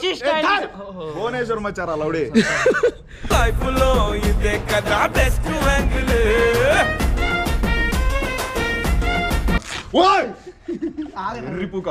Rishi style Bhubaneswar మచ్చారా లౌడే life లో ఇదే కదా బెస్ట్ యాంగిల్ ఓయ్ రిపుక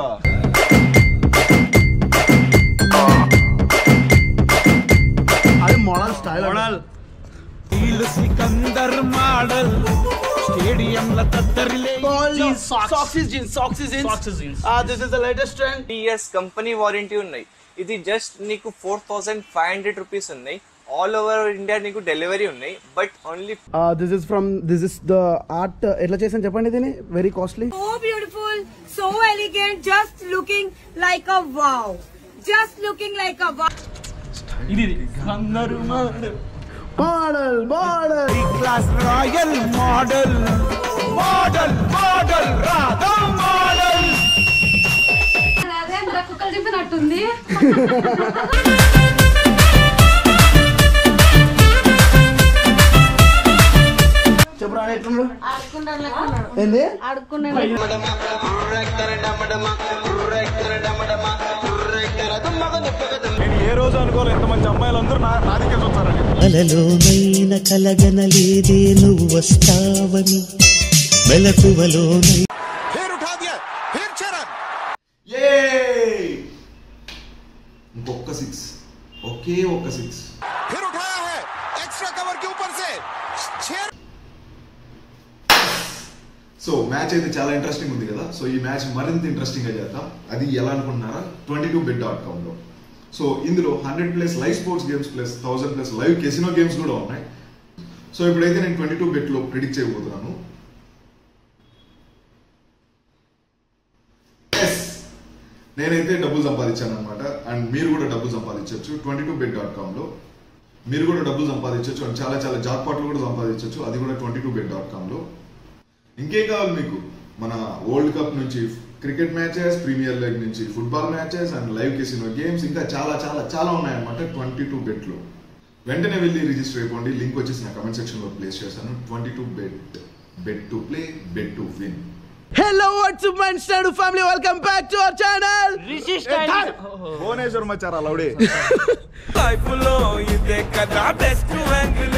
అది మోడల్ స్టైల్ మోడల్ వీళ్ళు సికందర్ మోడల్ స్టేడియంల తద్దరిలే Jeans, socks. Socks is jeans socks is Socks is jeans. This is the latest trend three years company warranty ఉన్నాయి ఇది జస్ట్ నీకు four thousand five hundred rupees ఉన్నాయి all over India నీకు delivery ఉన్నాయి but only this is from this is the art ఎట్లా చేసాను చెప్పండి దీన్ని very costly so beautiful, so elegant, just looking like a wow. Just looking like a wow. ఇది ఇది. అందరూ model model class royal model model model Radha model అదే మరి కుక్కలు చెప్పినట్టుంది చెప్పు రా ఎట్లున్నాడు ఆడుకుంటాను లేకున్నాడు ఏంది ఆడుకున్నాడు నేను ఏ రోజు అనుకోలేదు ఎంతమంది అమ్మాయిలు అందరూ నా నా దగ్గర చూస్తారని అలలోనైన కలగనలేదే నువ్వు వస్తావని మెలకువలోనై ఇంకొక సిక్స్ ఒకే ఒక్క సిక్స్ సో మ్యాచ్ అయితే చాలా ఇంట్రెస్టింగ్ ఉంది కదా సో ఈ మ్యాచ్ మరింత ఇంట్రెస్టింగ్ గా చేద్దాం అది ఎలా అనుకుంటున్నారా twenty two bet dot com లో సో ఇందులో hundred plus live sports games plus thousand plus live casino games కూడా ఉన్నాయి సో ఇప్పుడైతే నేను ట్వంటీ టూ బెట్ లో ప్రిడిక్ట్ చేయబోతున్నాను Yes! నేనైతే డబ్బులు సంపాదించాను అనమాట అండ్ మీరు కూడా డబ్బులు సంపాదించవచ్చు twenty two bet dot com లో మీరు కూడా డబ్బులు సంపాదించవచ్చు అండ్ చాలా చాలా జాక్ పాట్లు కూడా సంపాదించవచ్చు అది కూడా twenty two bet dot com లో ఇంకేం కావాలి మీకు మన వరల్డ్ కప్ నుంచి క్రికెట్ మ్యాచెస్ ప్రీమియర్ లీగ్ నుంచి football matches and live casino games ఇంకా చాలా చాలా చాలా ఉన్నాయన్నమాట ట్వంటీ టూ బెట్లో వెంటనే వెళ్ళి రిజిస్టర్ అయిపోండి లింక్ వచ్చేసి నా కమెంట్ సెక్షన్ లో ప్లేస్ చేశాను twenty two bet bet to play bet to win hello what's my stud family welcome back to our channel Rishi style Bhubaneswar మచ్చారా లౌడే లైఫ్ లో ఇదే కదా best angle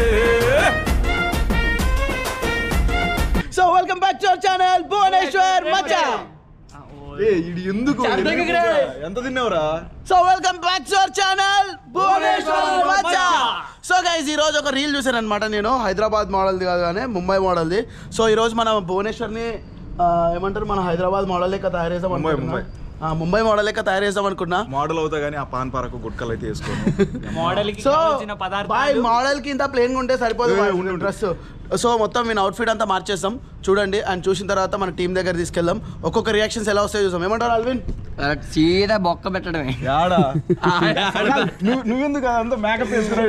so welcome back to our channel Bhubaneswar మచ్చా ఏ ఇది ఎందుకు దగ్గరికి రా. ఎంత తిన్నావురా so welcome back to our channel Bhubaneswar మచ్చా సో గైస్ ఈ రోజు ఒక రీల్ చూసాను అనమాట నేను హైదరాబాద్ మోడల్ది కాదు కానీ ముంబై మోడల్ది సో ఈ రోజు మనం భువనేశ్వర్ని ఆ, ఏమంటారు మన హైదరాబాద్ మోడల్ లెక్క తయారు చేద్దాం ముంబై, అనుకుంటున్నా. ముంబై. ఆ, ముంబై మోడల్ లెక్క తయారు చేద్దాం అనుకున్నా మోడల్ అవుతా కానీ ఆ పాన్ పారకు గుట్కలు అయితే వేసుకోను మోడల్ కి సో కావాల్సిన బాయ్ పదార్థాలు మోడల్ కి ఇంత ప్లేన్ ఉంటే సరిపోదు ఏ, ఉండు, ఉండు. డ్రెస్ సో మొత్తం మీ అవుట్ఫిట్ అంతా మార్చేస్తాం చూడండి అండ్ చూసిన తర్వాత మన టీం దగ్గర తీసుకెళ్దాం ఒక్కొక్క రియాక్షన్స్ ఎలా వస్తాయో చూసాం ఏమంటారు అల్విన్ చీర బొక్క పెట్టడమే యాడా నువ్వు నువ్వెందుకు అంత మేకప్ వేసుకున్నావు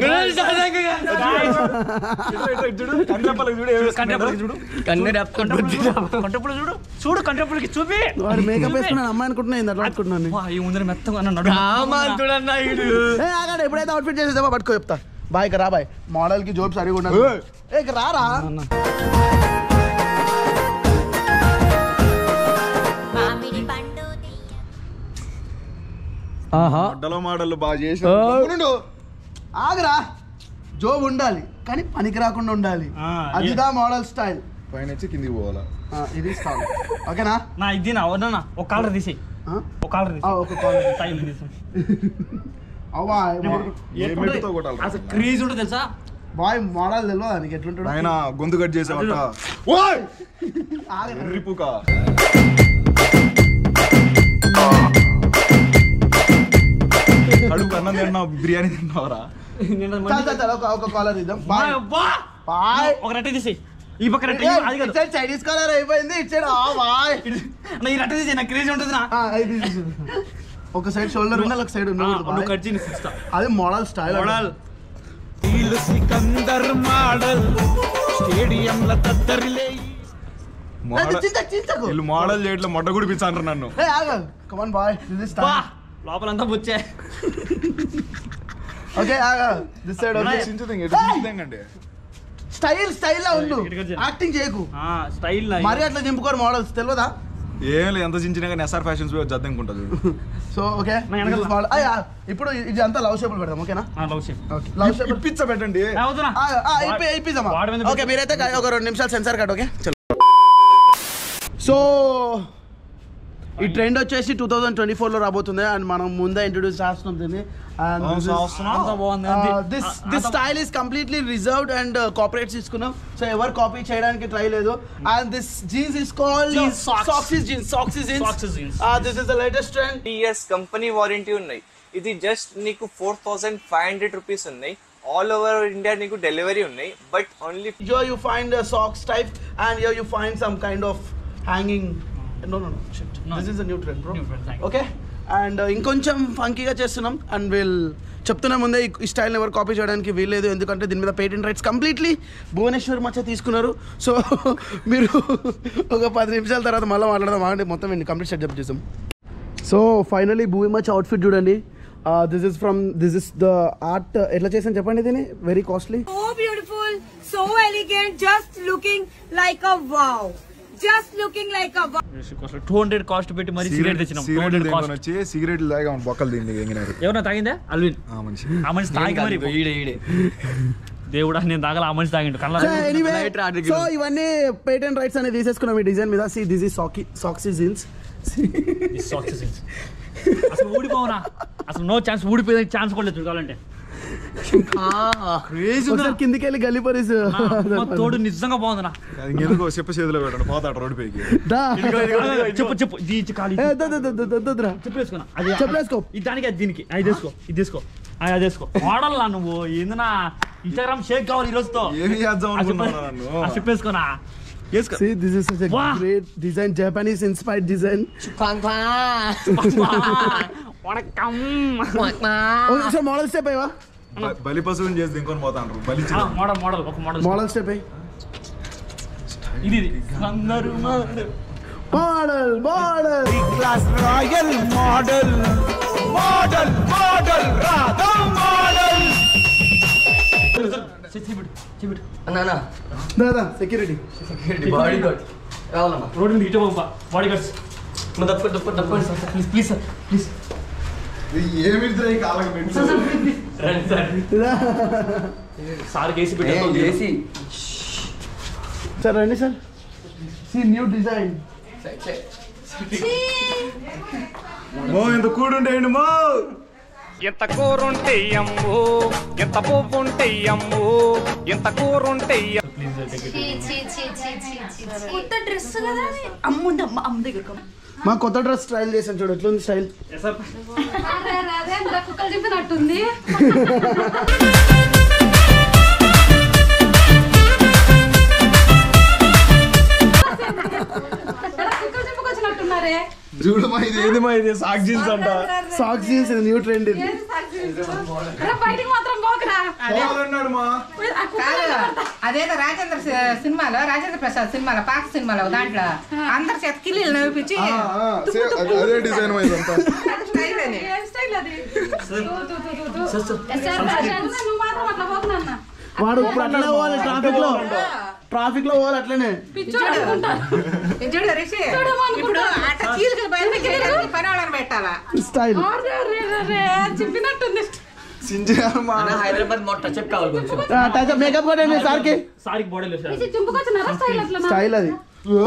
కండ్రప్పలకు చూడు ఏం కంటెంపరీ వేసుకున్నాడు? చూడు కన్ను రెప్ప కంటెంపరీ చూడు చూడు కంటెంపరీకి చూపి వాడు మేకప్ వేసుకున్నాను అమ్మాయి అనుకుంటున్నా ఇంత అట్లా అనుకుంటున్నాను వా, ఈ ముందర మెత్తగా అన్నాడు ఏ ఆగాడు ఎప్పుడైతే అవుట్ఫిట్ చేసేదామో పట్టుకో చెప్తా బాయ్ ఇక రా బాయ్ మోడల్ కి జోబ్ సరిగా ఉండదు ఏయ్. ఏ ఇక రారా మడ్డలో మాడలు బాగా చేసి ఉండు. ఆగరా జోబ్ ఉండాలి కానీ పనికి రాకుండా ఉండాలి ఆ, అదిదా మోడల్ స్టైల్ పైన వచ్చి కిందికి పోవాలా ఇది స్టైల్ ఓకేనా నా ఇది నా వద్దనా ఒక కాలర్ తీసి ఆ? ఒక కాలర్ ఆ, తీసి ఒక కాల్ టైం తీసి అవ్వా ఏ మెట్టుతో కొట్టాలి అసలు క్రీజ్ ఉంటుంది తెలుసా బాయ్ మోడల్ తెలియదు దానికి ఎట్లుంటాడు ఆయన గొంతు కట్ చేసామంట ఆగరా. రిపుక కడుపు అన్నం తిన్నావు బిర్యానీ తిన్నావరా నిన్న చాలు, మంది- చాలు, చాలు, ఒక ఒక కాలర్ ఇద్దాం బా, బాయ్ బా. బాయ్ ఒక రెట్ట తీసి ఈ పక్క రెట్ట ఏ, ఈ- అది ఇటు కాదు సైడ్ చైనీస్ కాలర్ అయిపోయింది ఇటు సైడ్ ఆ బాయ్ నా ఈ రెట్ట తీసి నా క్రేజ్ ఉంటుంది నా ఆ, ఇది తీసు. ఒక సైడ్ షోల్డర్ ఉండాలి ఒక సైడ్ ఆ, ఉండకూడదు నువ్వు బాయ్. కట్ చేసి ఇస్తా అది మోడల్ స్టైల్ మోడల్ వీళ్ళు సికందర్ మోడల్ స్టేడియంల తద్దరిలే చింతకు చింతకు వీళ్ళు మోడల్ చేయట్లో మొట్ట గుడిపించారు నన్ను ఏ ఆగ కమాన్ బాయ్ దిస్ ఇస్ బా టైం లోపలంతా బుచ్చే ఓకే ఆగ దిస్ సైడ్ ఓకే చించుదండి స్టైల్ స్టైల్ లా ఉండు ఇటు వచ్చి. యాక్టింగ్ చేయకు స్టైల్ మరి అట్లా దింపుకోరు మోడల్స్ తెలియదా ఏం లేదు ఎంత చించినా కానీ ఎస్ఆర్ ఫ్యాషన్స్ జద్దనుకుంటుంది సో ఓకే ఇప్పుడు ఇది అంతా లవ్ షేపులు పెడదాం ఓకేనా love shape okay love shape ఇప్పించ పెట్టండి ఇప్పిద్దామా వాడి మీద ఓకే మీరైతే ఒక రెండు నిమిషాలు సెన్సార్ కట్ ఓకే చలో సో ఈ ట్రెండ్ వచ్చేసి టూ థౌజండ్ ట్వంటీ ఫోర్లో రాబోతుంది అండ్ మనం ముందే ఇంట్రొడ్యూస్ చేస్తున్నాం దీన్ని అవును, చేస్తున్నాం. అంతా బాగుంది. దిస్ అంత- this style is completely reserved and copyright తీసుకున్నాం సో ఎవరు కాపీ చేయడానికి ట్రై లేదు and this jeans is called Jeans, socks. సాక్సీస్ జీన్స్ సాక్సీస్ Socks jeans. This is the latest trend three years company warranty ఉన్నాయి ఇది జస్ట్ నీకు four thousand five hundred rupees ఉన్నాయి ఆల్ ఓవర్ ఇండియా నీకు డెలివరీ ఉన్నాయి but only Here you find a socks type, and here you find some kind of hanging. No, no, no. Shit. No. This is a new trend, bro. New trend, thank you. Okay. And ఇంకొంచెం ఫంకీగా చేస్తున్నాం and wheel చెప్తున్నా ముందే ఈ- ఈ స్టైల్ని ఎవరు copy చేయడానికి వీల్లేదు ఎందుకంటే దీని మీద పేటెంట్ రైట్స్ కంప్లీట్లీ భువనేశ్వర్ మచ్చ తీసుకున్నారు సో మీరు ఒక పది నిమిషాల తర్వాత మళ్ళీ మాట్లాడదాం ఆగండి మొత్తం కంప్లీట్ సెటప్ చేసాం so finally Bhoomi match outfit చూడండి this is from this is the art ఎట్లా చేసాను చెప్పండి దీన్ని very costly So beautiful, so elegant, just looking like a wow. Just looking like a wow. Two hundred cost పెట్టి మరి cigarette తెచ్చినాం two సిగరెట్లు hundred దేనికొని cost వచ్చి సిగరెట్లు తాగా బొక్కలు దీన్ని ఎంగినారు ఎవరైనా తాగిందే అల్విన్ ఆ మనిషి ఆ మనిషి తాగి మరి ఈడే ఈడే దేవుడా నేను తాగల ఆ మనిషి తాగిండు కళ్ళ సో ఎనీవే Light రా, సో ఇవన్నీ పేటెంట్ రైట్స్ అనేది తీసేసుకున్నాం ఈ డిజైన్ మీద సి దిస్ ఇస్ సాకి సాక్సీ జీన్స్ అసలు ఊడిపోవనా అసలు నో ఛాన్స్ ఊడిపోయే ఛాన్స్ కూడా లేదు చూడాలంటే క్రేజీ ఒకసారి కిందికి వెళ్ళి గల్లిపరిస్ తోడు నిజంగా బాగుందినా అది ఇంకెందుకో చెప్ప చేతిలో పెట్టండి పోతాడు రోడ్డు పైకి దా చెప్పు చెప్పు ఇది ఇచ్చి ఖాళీ ఏ, ద, ద, ద, ద, ద, ద, ద. చెప్పు వేసుకున్నా అది చెప్పు వేసుకో. ఇది దానికి అది దీనికి అది తీసుకో ఇది తీసుకో ఆ, అది తీసుకో మోడల్ నా నువ్వు ఏందన్నా ఇన్స్టాగ్రామ్ షేక్ కావాలి ఈ రోజుతో ఏమి చేద్దాం ఆ చెప్పు- అనుకున్నావు నన్ను ఆ చెప్పు వేసుకోనా వేసుకో See, this is such a Wow. great design, Japanese inspired design. Vanakkam Okay, so model step అయ్యవా బ- బలి పశువుని చేసి ఇంకొని పోతాండ్రు బలి ఆ, మోడల్ మోడల్ ఒక మోడల్ మోడల్ స్టెప్ అయ్యి ఇది ఇది అందరూ మోడల్. మోడల్ మోడల్ చెయ్యి పెట్టు, చెయ్యి పెట్టు. అన్నా దాదా సెక్యూరిటీ బాడీ గార్డ్ రావాలమ్మా రోడ్డు మీద ఇటు పంప బాడీ గార్డ్స్ నువ్వు తప్పు తప్పు తప్పండి sir please please sir please ఏమి కాళ్ళకి పెట్టి రండి సార్ సార్ కేసి పెట్టారు చేసి సార్ రండి సార్ సి న్యూ డిజైన్ మో ఇంత కూడుండేయండి మో ఎంత కూరుంటే అమ్ము ఎంత పువ్వుంటే అమ్ము ఎంత కూరుంటే కొత్త డ్రెస్ కదా అది. అమ్ముందమ్మ అమ్మ దగ్గర మా కొత్త డ్రెస్ స్టైల్ చేసాను చూడు ఎట్లుంది స్టైల్ సార్ అదే అదే అదే అందులో కుక్కలు చింపినట్టుంది ఎక్కడ కుక్కలు చింపుకొచ్చినట్టున్నారే చూడు మా ఇది ఏది మా ఇది సాక్ జీన్స్ అంట సాక్స్ జీన్స్ న్యూ ట్రెండ్ ఇది ఏంది సాక్షి? ఎక్కడ బయటికి మాత్రం పోకరా పోవాలన్నాడు మా ఆ కుక్కలు కాదు అదేదో రాజేంద్ర సి- సినిమాలో రాజేంద్ర ప్రసాద్ సినిమాలో పాక సినిమాలో దాంట్లో అందరి చేత కిల్లీలు నవ్విపించి ఆ, ఆ, సే- అదే- అదే డిజైన్ మా ఇదంతా అది స్టైల్ అని ఏం స్టైల్ అది తూ, తూ, తూ, తూ, తూ. నువ్వు మాత్రం అట్లా పోకున్నా వాడు ఇప్పుడు అట్లనే పోవాలి ట్రాఫిక్ లో ట్రాఫిక్ లో పోవాలి అట్లనే పిచ్చోడు అనుకుంటా ఇది చూడు రిషి చూడమా అనుకుంటా. ఇప్పుడు అట్ట చీలికలు బయట చేయడానికి పని వాళ్ళని పెట్టాలా స్టైల్ అరే, అరే, అరే, చింపినట్టుంది సింజాను మా అన్న హైదరాబాద్ మొట్ట టచ్ కావాలి కొంచెం టచ్ మేకప్ కూడా సార్కి సార్కి బాడీ లేదు సార్ ఇది చింపుకొచ్చినారా స్టైల్ అట్లా స్టైల్ అది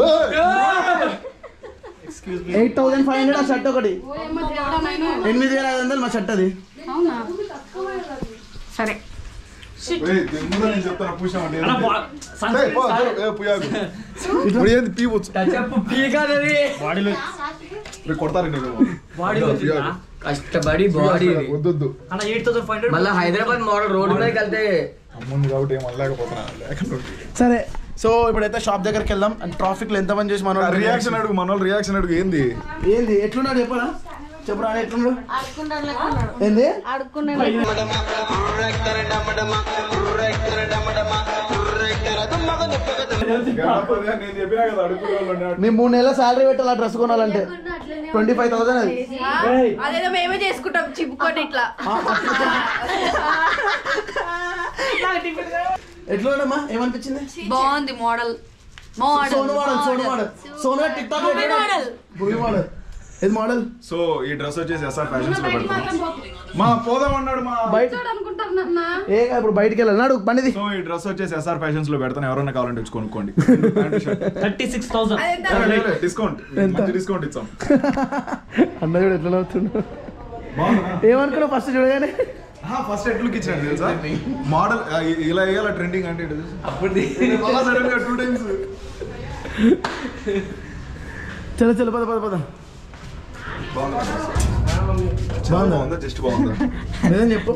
ఎయిట్ థౌసండ్ ఫైవ్ హండ్రెడ్ ఆ షర్ట్ ఒకటి ఓయమ్మ దేవుడా నాయనా. ఎనిమిది వేల ఐదు వందలు మా షర్ట్ అది అవునా సరే ఏయ్, ముందు నేను చెప్తాను పూసామంటే అన్న బా- సన్ ఏయ్, పో, ఏ, పుయ్యాకు. ఇప్పుడు ఏంది పీవచ్చు టచ్ అప్ పీకాదది బాడీలో రేపు కొడతారు నీకు బాడీ వచ్చిందా కష్టపడి బాడీ వద్దొద్దు అన్న ఎయిట్ థౌసండ్ ఫైవ్ హండ్రెడ్ మళ్ళీ హైదరాబాద్ మోడల్ రోడ్డు మీద వెళ్తే అమ్ముంది కాబట్టి ఏం అనలేకపోతున్నా లేకుండా సరే సో ఇప్పుడైతే షాప్ దగ్గరికి వెళ్దాం అండ్ ట్రాఫిక్ లో ఎంత మంది చేసి మన రియాక్షన్ అడుగు మన వాళ్ళు రియాక్షన్ అడుగు ఏంది ఏంది ఎట్లున్నాడు చెప్పరా చెప్పరా ఆయన ఎట్లున్నాడు ఏంది నేను చెప్పినా కదా అడుగు మీ మూడు నెలల శాలరీ పెట్టాలి డ్రెస్ కొనాలంటే ట్వంటీ ఫైవ్ థౌసండ్ అది అదేదో మేమే చేసుకుంటాం చిప్పుకొని ఇట్లా ఎట్లున్నాడమ్మా ఏమనిపించింది బాగుంది model Model, Sonu model Sonu model. Model Sonu TikTok Bhoomi model. Bhoomi model ఇది మోడల్ సో ఈ డ్రెస్ వచ్చేసి ఎస్ఆర్ ఫ్యాషన్స్ లో పెడతాం మా పోదాం అన్నాడు మా బయట అనుకుంటారు నాన్న ఏ ఇప్పుడు బయటికి వెళ్ళాలి నాడు బండిది సో ఈ డ్రెస్ వచ్చేసి ఎస్ఆర్ ఫ్యాషన్స్ లో పెడతాను ఎవరైనా కావాలంటే వచ్చి కొనుక్కోండి థర్టీ సిక్స్ థౌసండ్ డిస్కౌంట్ మంచి డిస్కౌంట్ ఇచ్చాం అన్న చూడు ఎట్లా నవ్వుతున్నాడు ఏమనుకున్నావు ఫస్ట్ చూడగానే ఫస్ట్ ఎట్లుకి ఇచ్చాను తెలుసా మోడల్ ఇలా వేయాల ట్రెండింగ్ అంటే అప్పుడు సడన్ గా టూ టైమ్స్ చలో చలో పద పద పద బాగుందా జస్ట్ బాగుందా నిజం చెప్పు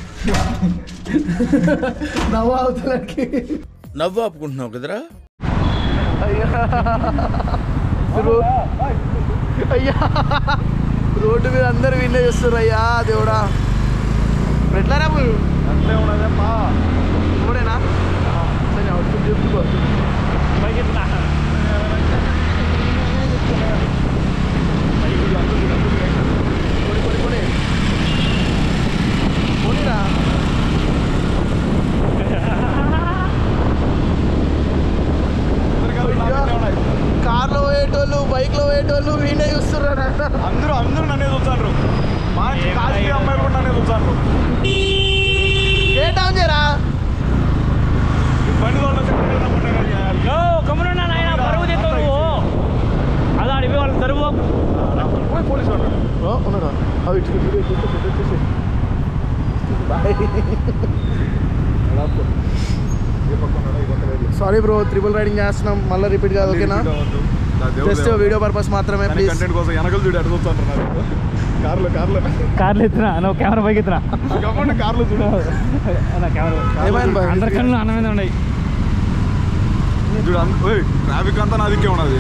నవ్వు అవుతానికి నవ్వు ఆపుకుంటున్నావు కదరా అయ్యా రో- అయ్యా రోడ్డు మీద అందరు వీళ్ళే చేస్తారు అయ్యా దేవుడా ఇప్పుడు ఎట్లా రా మీరు అట్లే ఉన్నదమ్మా ఇప్పుడేనా సరే అవుట్ఫిట్ చెప్పుకో పోనీ, పోనీ, పోనీ. పోనీరా. కార్లో పోయేటోళ్ళు బైక్ లో పోయేటోళ్ళు వీడే చూస్తున్నారు అందరూ అందరూ నన్నే చూస్తారు మా కాశీ అమ్మాయిలు కూడా నన్నే చూస్తారు ఏ టౌన్ చేయరా బండి యో కమ్మునున్నా నాయన పరువు తెస్తావు నువ్వు అలా అడిగి వాళ్ళు తరువు పోయి పోలీసు వాడు ఓ, ఉన్నాడా అవి ఇటు ఇటు ఇటు ఇటు ఇటు ఇటు ఇటు. Boy sorry bro triple riding చేస్తున్నాం మళ్ళీ రిపీట్ కాదు ఓకేనా జస్ట్ వీడియో పర్పస్ మాత్రమే ప్లీజ్ కంటెంట్ కోసం వెనకలు చూడు అడుగుతూ అంటున్నారు కార్లో కార్లో కార్లు ఎత్తున్నా నువ్వు కెమెరా పైకి ఎత్తున్నా గమ్మండి కార్లో చూడు నా కెమెరా ఏమైంది బాయ్? అందరి కళ్ళు అన్న మీద ఉన్నాయి చూడు ట్రాఫిక్ అంతా నా దిక్కే ఉన్నది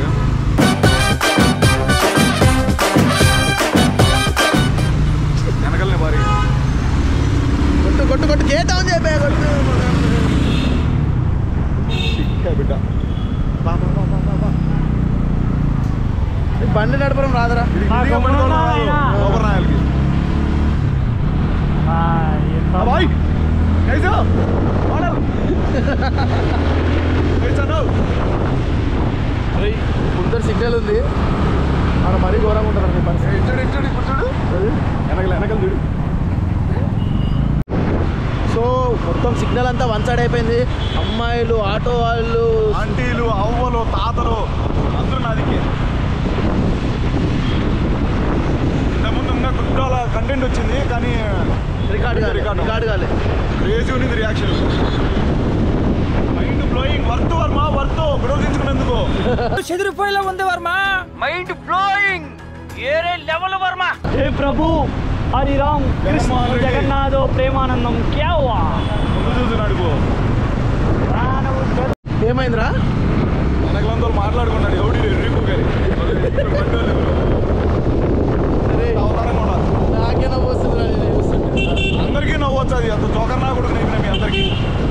వెనకలనే భారీ కొట్టు కొట్టు కొట్టు కే టౌన్ చేయబోయే కొట్టు చిక్క బిడ్డ బా, బా, బా, బా, బా, బా. ఈ బండి నడపడం రాదురా ఇదిగో బండి తోలడం రాదు. లోపల రాయాలకి బాయ్ కైసా మోడల్ కైసా నో ముందర సిగ్నల్ ఉంది ఆడ మరీ ఘోరంగా ఉంటుంది మీ పరిస్థితి చూడు చూడు ఇప్పుడు చూడు వెనకలు వెనకలు చూడు సో మొత్తం సిగ్నల్ అంతా వన్ సైడ్ అయిపోయింది అమ్మాయిలు ఆటో వాళ్ళు ఆంటీలు అవ్వలు తాతలు అందరూ నా దిక్కే ఇంతకుముందు ఇంకా గుడ్డాల కంటెంట్ వచ్చింది కానీ రికార్డ్ కాలే రికార్డ్ కాలే క్రేజీ ఉంది reaction mind blowing worth Varma worth గొడవ తెచ్చుకున్నందుకు చెదిరిపోయేలా ఉంది వర్మ మైండ్ బ్లోయింగ్ ఏరే లెవెల్ వర్మ हे प्रभु हरि राम कृष्ण जगन्नाथ प्रेमानंदम क्या हुआ ముందు చూస్తున్నాడు పో ఏమైందిరా వెనకలంతా మాట్లాడుకున్నాడు ఎవడి రీపు గారి అవతారంగా ఉండాలి నాకే నవ్వు వస్తుందిరా నేను చూస్తుంటే. అందరికీ నవ్వచ్చు అది అంత జోకర్ నా కొడుకు నేను మీ అందరికీ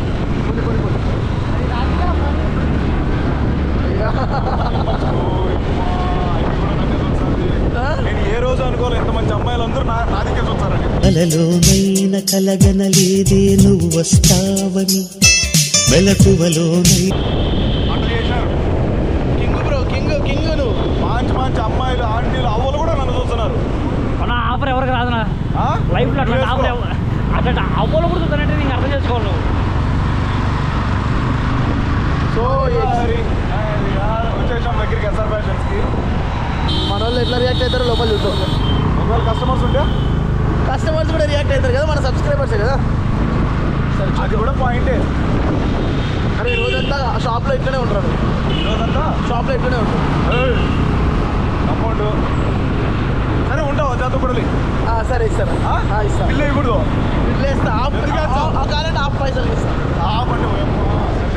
నేను ఏ రోజు అనుకోలే ఎంత మంచి అమ్మాయిలు అందరూ నా నా దిక్కే చూస్తారని కలలోనైన కలగనలేదే నువ్వు వస్తావని మెలకువలోనై అట్లా చేశారు కింగ్ బ్రో కింగ్ కింగ్ నువ్వు మంచి మంచి అమ్మాయిలు ఆంటీలు అవ్వలు కూడా నన్ను చూస్తున్నారు మన ఆఫర్ ఎవరికి రాదునా ఆ? లైఫ్ లో అట్లా వేసుకో. ఆఫర్ ఎవ- అట్లా అవ్వలు కూడా చూస్తానంటే నీకు అర్థం చేసుకోవాలి నువ్వు సో సరే. వచ్చేసాం దగ్గరికి ఎస్ఆర్ ఫ్యాషన్స్ కి మన వాళ్ళు ఎట్లా రియాక్ట్ అవుతారో లోపల చూద్దాం ఒకవేళ కస్టమర్స్ ఉంటే కస్టమర్స్ కూడా రియాక్ట్ అవుతారు కదా మన సబ్స్క్రైబర్సే కదా అది కూడా పాయింటే అరే రోజంతా షాప్లో ఇట్లనే ఉంటారు ఈరోజంతా షాప్లో ఇట్లనే ఉంటారు అమౌంట్ సరే ఉంటావు జాత కూడా ఆ, సరే ఇస్తారా ఆ, ఇస్తా బిల్లు వేయకూడదు బిల్లు వేస్తా ఆఫ్ ఎందుకు వేస్తావు? కావాలంటే ఆఫ్ పైసలు ఇస్తా ఆ పండు